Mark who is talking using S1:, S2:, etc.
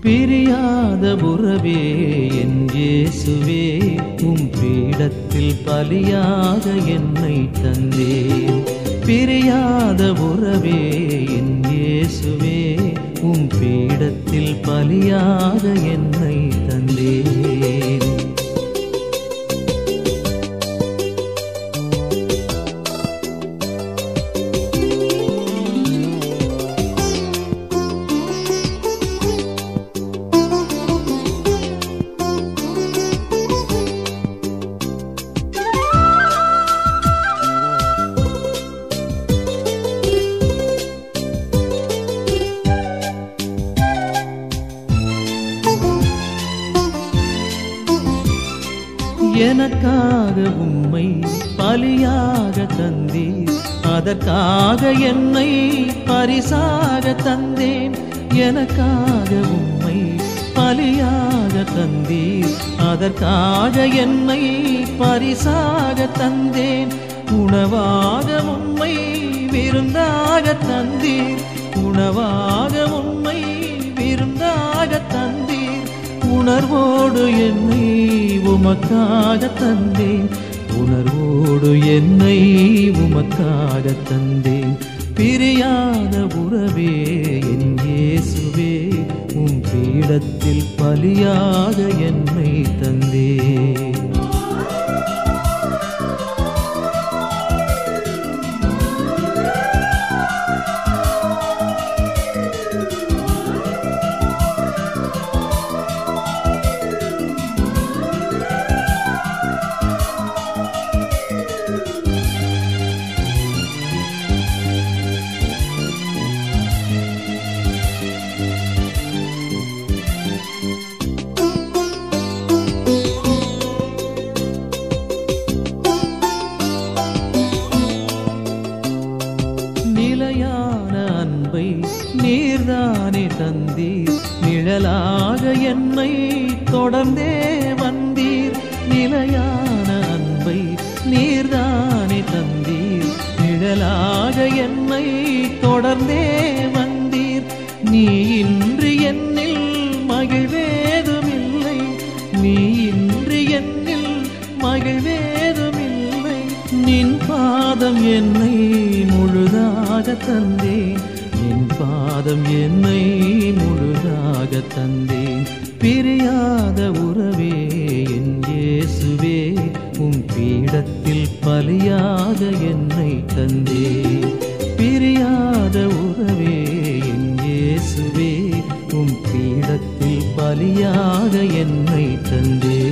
S1: பிரியாத உறவே என் இயேசுவே உம் பீடத்தில் பலியாக என்னை தந்தேன் பிரியாத உறவே என் இயேசுவே உம் பீடத்தில் பலியாக என்னை தந்தேன் எனக்காக உம்மை பலியாக தந்தீர் அதற்காக என்னை பரிசாக தந்தேன் எனக்காக உம்மை பலியாக தந்தீர் அதற்காக என்னை பரிசாக தந்தேன் உணவாக உம்மை விருந்தாக தந்தீர் உணவாக உம்மை விருந்தாக தந்தீர் உணர்வோடு என்னை உமக்காக தந்தேன் உணர்வோடு என்னை உமக்காக தந்தேன் பிரியாத உறவே என் இயேசுவே உம் பீடத்தில் பலியாக என்னை தந்தேன் நிலையான அன்பை நீர்தானே தந்தீர் நிழலாக என்னை தொடர்ந்தே வந்தீர் நிலையான அன்பை நீர்தானே தந்தீர் நிழலாக என்னை தொடர்ந்தே வந்தீர் நீ இன்று என்னில் மகிழ்வேதுமில்லை நீ இன்று என்னில் மகிழ்வேதுமில்லை நின் பாதம் என்னை முழுதாக தந்தேன் நின் பாதம் என்னை முழுதாக தந்தேன் பிரியாத உறவே என் இயேசுவே உம் பீடத்தில் பலியாக என்னை தந்தேன் பிரியாத உறவே என் இயேசுவே உம் பீடத்தில் பலியாக என்னை தந்தேன்